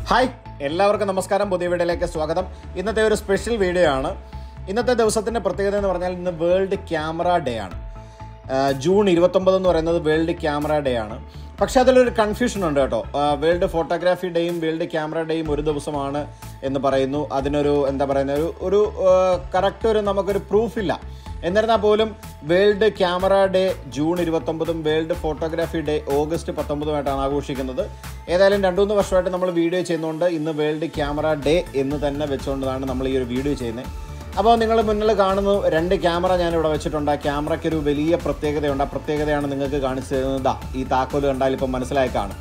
hi എല്ലാവർക്കും നമസ്കാരം പുതിയ വീഡിയോയിലേക്ക് സ്വാഗതം ഇന്നത്തെ ഒരു സ്പെഷ്യൽ വീഡിയോ ആണ് ഇന്നത്തെ ദിവസത്തിൻ്റെ പ്രത്യേകത എന്ന് പറഞ്ഞാൽ ഇന്ന് വേൾഡ് ക്യാമറ ഡേ ആണ് ആ, ജൂൺ ഇരുപത്തൊമ്പത് എന്ന് പറയുന്നത് വേൾഡ് ക്യാമറ ഡേ ആണ് പക്ഷേ അതിലൊരു കൺഫ്യൂഷൻ ഉണ്ട് കേട്ടോ ആ, വേൾഡ് ഫോട്ടോഗ്രാഫി ഡേയും വേൾഡ് ക്യാമറ ഡേയും ഒരു ദിവസമാണ് എന്ന് പറയുന്നു അതിനൊരു എന്താ പറയുന്ന ഒരു ഒരു കറക്റ്റ് ഒരു നമുക്കൊരു പ്രൂഫില്ല എന്നിരുന്നാൽ പോലും വേൾഡ് ക്യാമറ ഡേ ജൂൺ ഇരുപത്തൊമ്പതും വേൾഡ് ഫോട്ടോഗ്രാഫി ഡേ ഓഗസ്റ്റ് പത്തൊമ്പതുമായിട്ടാണ് ആഘോഷിക്കുന്നത് ഏതായാലും രണ്ടു മൂന്ന് വർഷമായിട്ട് നമ്മൾ വീഡിയോ ചെയ്യുന്നതുകൊണ്ട് ഇന്ന് വേൾഡ് ക്യാമറ ഡേ എന്ന് തന്നെ വെച്ചുകൊണ്ടാണ് നമ്മൾ ഈ ഒരു വീഡിയോ ചെയ്യുന്നത് അപ്പോൾ നിങ്ങൾ മുന്നിൽ കാണുന്നു രണ്ട് ക്യാമറ ഞാൻ ഇവിടെ വെച്ചിട്ടുണ്ട് ആ ക്യാമറയ്ക്ക് ഒരു വലിയ പ്രത്യേകതയുണ്ട് ആ പ്രത്യേകതയാണ് നിങ്ങൾക്ക് കാണിച്ചു തരുന്നത് ദാ ഈ താക്കോല് കണ്ടാൽ ഇപ്പം മനസ്സിലായി കാണും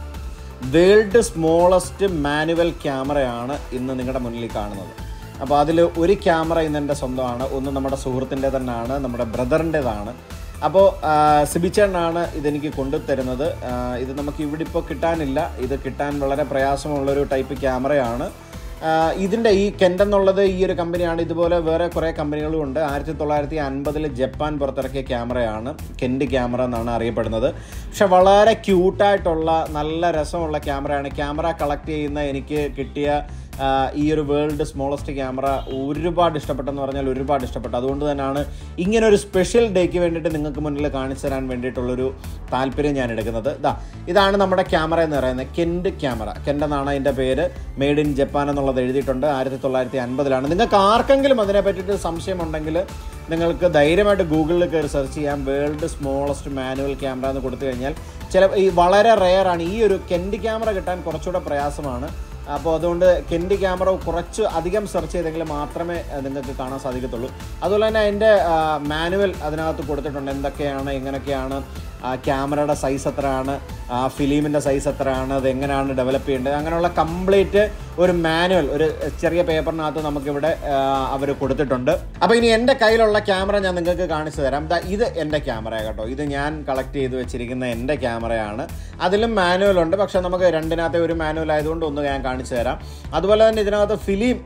വേൾഡ് സ്മോളസ്റ്റ് മാനുവൽ ക്യാമറയാണ് ഇന്ന് നിങ്ങളുടെ മുന്നിൽ കാണുന്നത് അപ്പോൾ അതിൽ ഒരു ക്യാമറ ഇന്ന് എൻ്റെ സ്വന്തമാണ് ഒന്ന് നമ്മുടെ സുഹൃത്തിൻ്റെ തന്നെയാണ് നമ്മുടെ ബ്രദറിൻ്റെതാണ് അപ്പോൾ സിബിച്ചേണ്ണാണ് ഇതെനിക്ക് കൊണ്ടുതരുന്നത് ആ, ഇത് നമുക്ക് ഇവിടെ ഇപ്പോൾ കിട്ടാനില്ല ഇത് കിട്ടാൻ വളരെ പ്രയാസമുള്ളൊരു ടൈപ്പ് ക്യാമറയാണ് ആഹ് ഇതിൻ്റെ ഈ കെൻഡ് എന്നുള്ളത് ഈ ഒരു കമ്പനിയാണ് ഇതുപോലെ വേറെ കുറേ കമ്പനികളും ഉണ്ട് ആയിരത്തി തൊള്ളായിരത്തി അൻപതിൽ ജപ്പാൻ പുറത്തിറക്കിയ ക്യാമറയാണ് കെൻഡ് ക്യാമറ എന്നാണ് അറിയപ്പെടുന്നത് പക്ഷെ വളരെ ക്യൂട്ടായിട്ടുള്ള നല്ല രസമുള്ള ക്യാമറയാണ് ക്യാമറ കളക്ട് ചെയ്യുന്ന എനിക്ക് കിട്ടിയ ആഹ് ഈ ഒരു വേൾഡ് സ്മോളസ്റ്റ് ക്യാമറ ഒരുപാട് ഇഷ്ടപ്പെട്ടെന്ന് പറഞ്ഞാൽ ഒരുപാട് ഇഷ്ടപ്പെട്ടു അതുകൊണ്ട് തന്നെയാണ് ഇങ്ങനെ ഒരു സ്പെഷ്യൽ ഡേക്ക് വേണ്ടിയിട്ട് നിങ്ങൾക്ക് മുന്നിൽ കാണിച്ചു തരാൻ വേണ്ടിയിട്ടുള്ളൊരു താല്പര്യം ഞാൻ എടുക്കുന്നത് ഇതാ ഇതാണ് നമ്മുടെ ക്യാമറ എന്ന് പറയുന്നത് കെൻഡ് ക്യാമറ കെൻഡ് എന്നാണ് അതിൻ്റെ പേര് മെയ്ഡ് ഇൻ ജപ്പാൻ എന്നുള്ളത് എഴുതിയിട്ടുണ്ട് ആയിരത്തി തൊള്ളായിരത്തി അൻപതിലാണ് നിങ്ങൾക്ക് ആർക്കെങ്കിലും അതിനെ പറ്റിയിട്ട് സംശയമുണ്ടെങ്കിൽ നിങ്ങൾക്ക് ധൈര്യമായിട്ട് ഗൂഗിളിൽ കയറി സെർച്ച് ചെയ്യാം വേൾഡ് സ്മോളസ്റ്റ് മാനുവൽ ക്യാമറ എന്ന് കൊടുത്തു കഴിഞ്ഞാൽ ചില ഈ വളരെ റെയർ ആണ് ഈ ഒരു കെൻഡ് ക്യാമറ കിട്ടാൻ കുറച്ചുകൂടെ പ്രയാസമാണ് അപ്പോൾ അതുകൊണ്ട് കെൻഡി ക്യാമറ കുറച്ച് അധികം സെർച്ച് ചെയ്തെങ്കിൽ മാത്രമേ അഹ് നിങ്ങൾക്ക് കാണാൻ സാധിക്കത്തുള്ളൂ അതുപോലെ തന്നെ അതിൻ്റെ മാനുവൽ അതിനകത്ത് കൊടുത്തിട്ടുണ്ട് എന്തൊക്കെയാണ് എങ്ങനെയൊക്കെയാണ് ആ ക്യാമറയുടെ സൈസ് എത്രയാണ് ആ ഫിലിമിൻ്റെ സൈസ് എത്രയാണ് അത് എങ്ങനെയാണ് ഡെവലപ്പ് ചെയ്യേണ്ടത് അങ്ങനെയുള്ള കംപ്ലീറ്റ് ഒരു മാനുവൽ ഒരു ചെറിയ പേപ്പറിനകത്ത് നമുക്കിവിടെ അവർ കൊടുത്തിട്ടുണ്ട് അപ്പോൾ ഇനി എൻ്റെ കയ്യിലുള്ള ക്യാമറ ഞാൻ നിങ്ങൾക്ക് കാണിച്ചു തരാം ദാ ഇത് എൻ്റെ ക്യാമറ കേട്ടോ ഇത് ഞാൻ കളക്ട് ചെയ്ത് വെച്ചിരിക്കുന്ന എൻ്റെ ക്യാമറയാണ് അതിലും മാനുവൽ ഉണ്ട് പക്ഷേ നമുക്ക് രണ്ടിനകത്തെ ഒരു മാനുവൽ ആയതുകൊണ്ട് ഒന്ന് ഞാൻ കാണിച്ചു തരാം അതുപോലെ തന്നെ ഇതിനകത്ത് ഫിലിം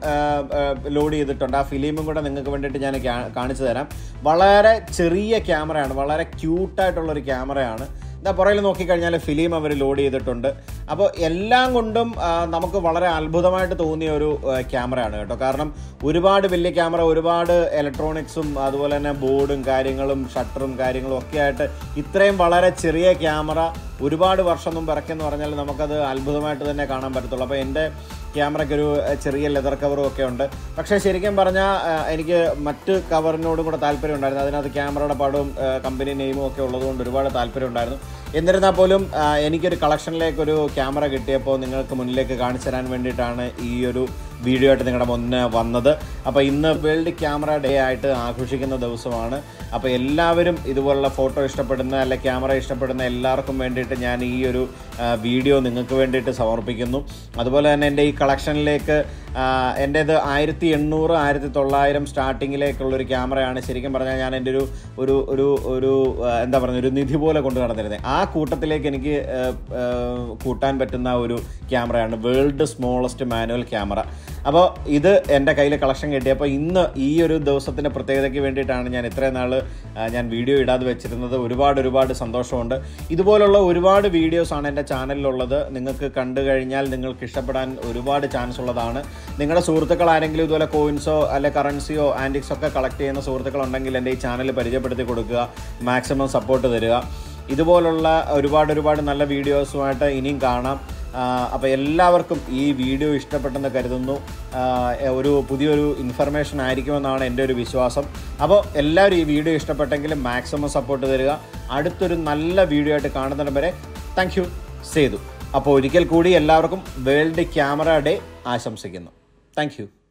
ലോഡ് ചെയ്തിട്ടുണ്ട് ആ ഫിലിമും കൂടെ നിങ്ങൾക്ക് വേണ്ടിയിട്ട് ഞാൻ കാ- കാണിച്ചു തരാം വളരെ ചെറിയ ക്യാമറയാണ് വളരെ ക്യൂട്ടായിട്ടുള്ള ഒരു ക്യാമറയാണ് ഇതാ പുറകിൽ നോക്കിക്കഴിഞ്ഞാൽ ഫിലിം അവർ ലോഡ് ചെയ്തിട്ടുണ്ട് അപ്പോൾ എല്ലാം കൊണ്ടും ആ, നമുക്ക് വളരെ അത്ഭുതമായിട്ട് തോന്നിയ ഒരു ആ, ക്യാമറയാണ് കേട്ടോ കാരണം ഒരുപാട് വലിയ ക്യാമറ ഒരുപാട് ഇലക്ട്രോണിക്സും അതുപോലെ തന്നെ ബോർഡും കാര്യങ്ങളും ഷട്ടറും കാര്യങ്ങളും ഒക്കെ ആയിട്ട് ഇത്രയും വളരെ ചെറിയ ക്യാമറ ഒരുപാട് വർഷം മുമ്പ് ഇറക്കിയെന്ന് പറഞ്ഞാൽ നമുക്കത് അത്ഭുതമായിട്ട് തന്നെ കാണാൻ പറ്റത്തുള്ളൂ അപ്പോൾ എൻ്റെ ക്യാമറയ്ക്ക് ഒരു അഹ്, ചെറിയ ലെതർ കവറും ഒക്കെ ഉണ്ട് പക്ഷേ ശരിക്കും പറഞ്ഞാൽ അഹ്, എനിക്ക് മറ്റ് കവറിനോടും കൂടെ താല്പര്യം ഉണ്ടായിരുന്നു അതിനകത്ത് ക്യാമറയുടെ പടവും അഹ്, കമ്പനി നെയിമും ഒക്കെ ഉള്ളതുകൊണ്ട് ഒരുപാട് താല്പര്യം ഉണ്ടായിരുന്നു എന്നിരുന്നാൽ പോലും അഹ്, എനിക്കൊരു കളക്ഷനിലേക്ക് ഒരു ക്യാമറ കിട്ടിയപ്പോൾ നിങ്ങൾക്ക് മുന്നിലേക്ക് കാണിച്ചു തരാൻ വേണ്ടിയിട്ടാണ് ഈ ഒരു വീഡിയോ ആയിട്ട് നിങ്ങളുടെ മുന്നേ വന്നത് അപ്പോൾ ഇന്ന് വേൾഡ് ക്യാമറ ഡേ ആയിട്ട് ആഘോഷിക്കുന്ന ദിവസമാണ് അപ്പോൾ എല്ലാവരും ഇതുപോലുള്ള ഫോട്ടോ ഇഷ്ടപ്പെടുന്ന അല്ലെ ക്യാമറ ഇഷ്ടപ്പെടുന്ന എല്ലാവർക്കും വേണ്ടിയിട്ട് ഞാൻ ഈ ഒരു ആ, വീഡിയോ നിങ്ങൾക്ക് വേണ്ടിയിട്ട് സമർപ്പിക്കുന്നു അതുപോലെ തന്നെ എൻ്റെ ഈ കളക്ഷനിലേക്ക് ആ, എൻ്റേത് ആയിരത്തി എണ്ണൂറ് ആയിരത്തി തൊള്ളായിരം സ്റ്റാർട്ടിങ്ങിലേക്കുള്ളൊരു ക്യാമറയാണ് ശരിക്കും പറഞ്ഞാൽ ഞാൻ എൻ്റെ ഒരു ഒരു ഒരു ഒരു ആ, എന്താ പറയുക ഒരു നിധി പോലെ കൊണ്ട് നടന്നിരുന്നത് ആ കൂട്ടത്തിലേക്ക് എനിക്ക് ആ, ആ, കൂട്ടാൻ പറ്റുന്ന ഒരു ക്യാമറയാണ് വേൾഡ് സ്മോളസ്റ്റ് മാനുവൽ ക്യാമറ അപ്പോൾ ഇത് എൻ്റെ കയ്യിൽ കളക്ഷൻ കിട്ടിയപ്പോൾ ഇന്ന് ഈ ഒരു ദിവസത്തിൻ്റെ പ്രത്യേകതയ്ക്ക് വേണ്ടിയിട്ടാണ് ഞാൻ ഇത്രയും നാൾ ഞാൻ വീഡിയോ ഇടാതെ വെച്ചിരുന്നത് ഒരുപാട് ഒരുപാട് സന്തോഷമുണ്ട് ഇതുപോലുള്ള ഒരുപാട് വീഡിയോസാണ് എൻ്റെ ചാനലിലുള്ളത് നിങ്ങൾക്ക് കണ്ടു കഴിഞ്ഞാൽ നിങ്ങൾക്ക് ഇഷ്ടപ്പെടാൻ ഒരുപാട് ചാൻസ് ഉള്ളതാണ് നിങ്ങളുടെ സുഹൃത്തുക്കൾ ആരെങ്കിലും ഇതുപോലെ കോയിൻസോ അല്ലെ കറൻസിയോ ആൻറ്റിക്സോ ഒക്കെ കളക്ട് ചെയ്യുന്ന സുഹൃത്തുക്കളുണ്ടെങ്കിൽ എൻ്റെ ഈ ചാനൽ പരിചയപ്പെടുത്തി കൊടുക്കുക മാക്സിമം സപ്പോർട്ട് തരിക ഇതുപോലുള്ള ഒരുപാട് ഒരുപാട് നല്ല വീഡിയോസുമായിട്ട് ഇനിയും കാണാം അപ്പോൾ എല്ലാവർക്കും ഈ വീഡിയോ ഇഷ്ടപ്പെട്ടെന്ന് കരുതുന്നു ആ, ഒരു പുതിയൊരു ഇൻഫർമേഷൻ ആയിരിക്കുമെന്നാണ് എൻ്റെ ഒരു വിശ്വാസം അപ്പോൾ എല്ലാവരും ഈ വീഡിയോ ഇഷ്ടപ്പെട്ടെങ്കിൽ മാക്സിമം സപ്പോർട്ട് തരിക അടുത്തൊരു നല്ല വീഡിയോ ആയിട്ട് കാണുന്നിടം വരെ താങ്ക് യു സേതു അപ്പോൾ ഒരിക്കൽ കൂടി എല്ലാവർക്കും വേൾഡ് ക്യാമറ ഡേ ആശംസിക്കുന്നു താങ്ക് യു